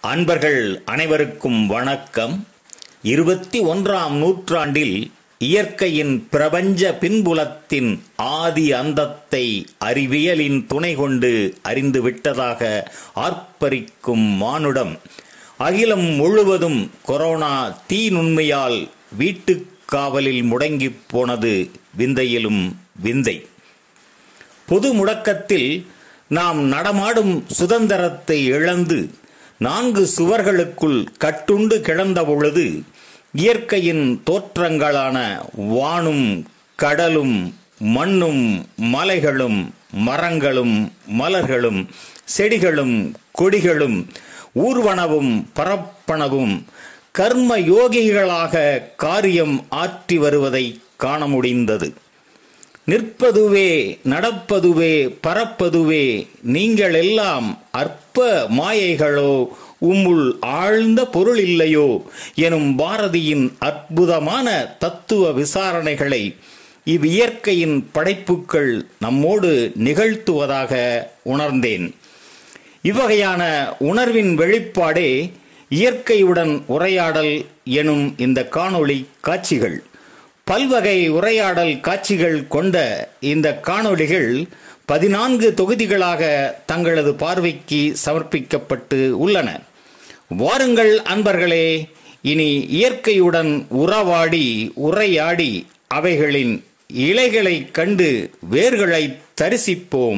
அன்பர்கள் அனைவருக்கும் வணக்கம் இருபத்தி ஒன்றாம் நூற்றாண்டில் இயற்கையின் பிரபஞ்ச பின்புலத்தின் ஆதி அந்தத்தை அறிவியலின் துணை கொண்டு அறிந்து விட்டதாக ஆர்ப்பரிக்கும் மானுடம் அகிலம் முழுவதும் கொரோனா தீ நுண்மையால் வீட்டுக் காவலில் முடங்கிப் போனது விந்தையிலும் விந்தை பொது முடக்கத்தில் நாம் நடமாடும் சுதந்திரத்தை இழந்து நான்கு சுவர்களுக்குள் கட்டுண்டு கிடந்த பொழுது இயற்கையின் தோற்றங்களான வானும் கடலும் மண்ணும் மலைகளும் மரங்களும் மலர்களும் செடிகளும் கொடிகளும் ஊர்வனவும் பரப்பனவும் கர்ம யோகிகளாக காரியம் ஆற்றி வருவதை காண முடிந்தது நிற்பதுவே நடப்பதுவே பறப்பதுவே நீங்கள் எல்லாம் அற்ப மாயைகளோ உம்முள் ஆழ்ந்த பொருள் இல்லையோ எனும் பாரதியின் அற்புதமான தத்துவ விசாரணைகளை இவ்வியற்கையின் படைப்புக்கள் நம்மோடு நிகழ்த்துவதாக உணர்ந்தேன் இவ்வகையான உணர்வின் வெளிப்பாடே இயற்கையுடன் உரையாடல் எனும் இந்த காணொளி காட்சிகள் பல்வகை உரையாடல் காட்சிகள் கொண்ட இந்த காணொளிகள் பதினான்கு தொகுதிகளாக தங்களது பார்வைக்கு சமர்ப்பிக்கப்பட்டு உள்ளன வாருங்கள் அன்பர்களே இனி இயற்கையுடன் உறவாடி உரையாடி அவைகளின் இலைகளைக் கண்டு வேர்களை தரிசிப்போம்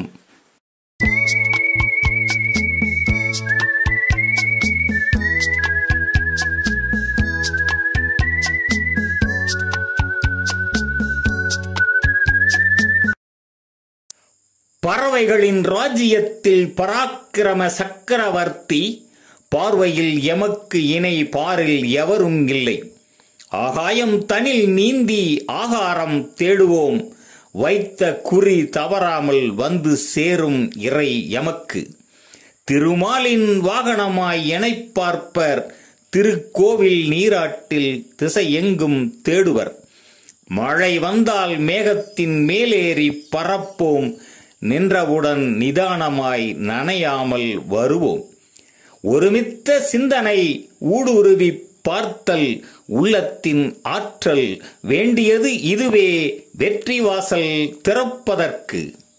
பறவைகளின் ராஜ்யத்தில் பராக்கிரம சக்கரவர்த்தி பார்வையில் எமக்கு இணை பாரில் எவரும் இல்லை ஆகாயம் தனில் நீந்தி ஆகாரம் தேடுவோம் வைத்த குறி தவறாமல் வந்து சேரும் இறை எமக்கு திருமாலின் வாகனமாய் எனைப் பார்ப்பர் திருக்கோவில் நீராட்டில் திசை எங்கும் தேடுவர் மழை வந்தால் மேகத்தின் மேலேறி பறப்போம் நின்றவுடன் நிதானமாய் நனையாமல் வருவோம் ஒருமித்த சிந்தனை ஊடுருவி பார்த்தல் உள்ளத்தின் ஆற்றல் வேண்டியது இதுவே வெற்றி வாசல் திறப்பதற்கு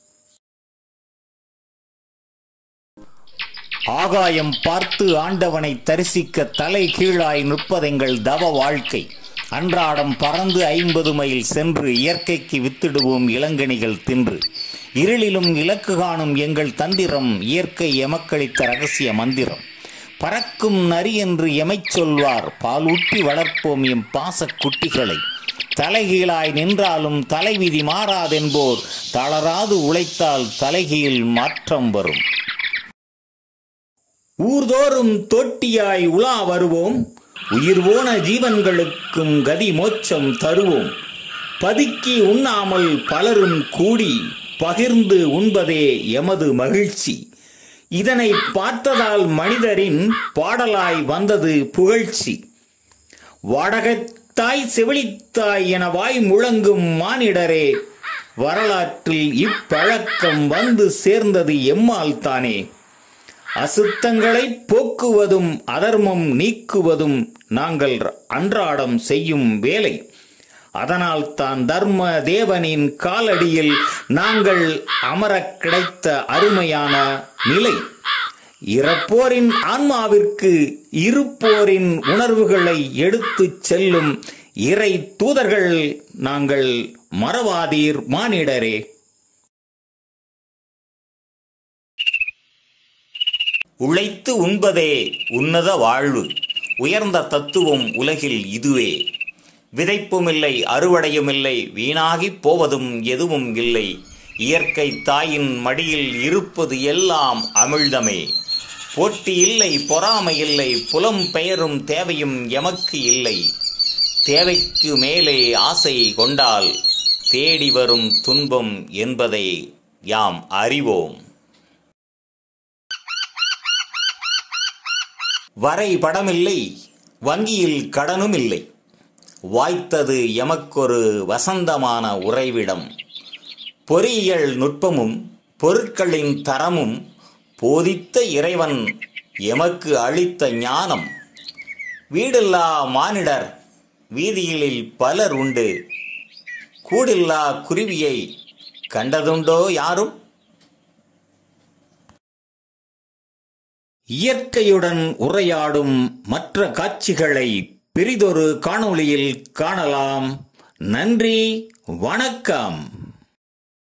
ஆகாயம் பார்த்து ஆண்டவனை தரிசிக்க தலை கீழாய் நிற்பதெங்கள் தவ வாழ்க்கை அன்றாடம் பறந்து ஐம்பது மைல் சென்று இயற்கைக்கு வித்திடுவோம் இளங்கனிகள் தின்று இருளிலும் இலக்கு காணும் எங்கள் தந்திரம் இயற்கை எமக்களித்த ரகசிய மந்திரம் பறக்கும் நரி என்று எமைச் சொல்வார் பாலூட்டி வளர்ப்போம் எம் பாச குட்டிகளை தலைகீழாய் நின்றாலும் தலைவிதி மாறாதென்போர் தளராது உழைத்தால் தலைகீழ் மாற்றம் வரும் ஊர்தோறும் தொட்டியாய் உலா வருவோம் உயிர் போன ஜீவன்களுக்கும் கதி மோட்சம் தருவோம் பதுக்கி உண்ணாமல் பலரும் கூடி பகிர்ந்து உண்பதே எமது மகிழ்ச்சி இதனை பார்த்ததால் மனிதரின் பாடலாய் வந்தது புகழ்ச்சி வாடகத்தாய் செவிலித்தாய் என வாய் முழங்கும் மானிடரே வரலாற்றில் இப்பழக்கம் வந்து சேர்ந்தது எம்மால் தானே அசுத்தங்களை போக்குவதும் அதர்மம் நீக்குவதும் நாங்கள் அன்றாடம் செய்யும் வேலை அதனால் தான் தர்ம தேவனின் காலடியில் நாங்கள் அமரக் கிடைத்த அருமையான நிலை இறப்போரின் ஆன்மாவிற்கு இருப்போரின் உணர்வுகளை எடுத்துச் செல்லும் இறை தூதர்கள் நாங்கள் மறவாதீர் மானிடரே உழைத்து உண்பதே உன்னத வாழ்வு உயர்ந்த தத்துவம் உலகில் இதுவே விதைப்புமில்லை அறுவடையுமில்லை வீணாகிப் போவதும் எதுவும் இல்லை இயற்கை தாயின் மடியில் இருப்பது எல்லாம் அமிழ்தமே போட்டி இல்லை பொறாமை இல்லை புலம் பெயரும் தேவையும் எமக்கு இல்லை தேவைக்கு மேலே ஆசை கொண்டால் தேடி வரும் துன்பம் என்பதை யாம் அறிவோம் வரை படமில்லை வங்கியில் கடனும் இல்லை வாய்த்தது எமக்கொரு வசந்தமான உறைவிடம் பொறியியல் நுட்பமும் பொருட்களின் தரமும் போதித்த இறைவன் எமக்கு அளித்த ஞானம் வீடில்லா மானிடர் வீதிகளில் பலர் உண்டு கூடில்லா குருவியை கண்டதுண்டோ யாரும் இயற்கையுடன் உரையாடும் மற்ற காட்சிகளை பிரிதொரு காணொளியில் காணலாம் நன்றி வணக்கம்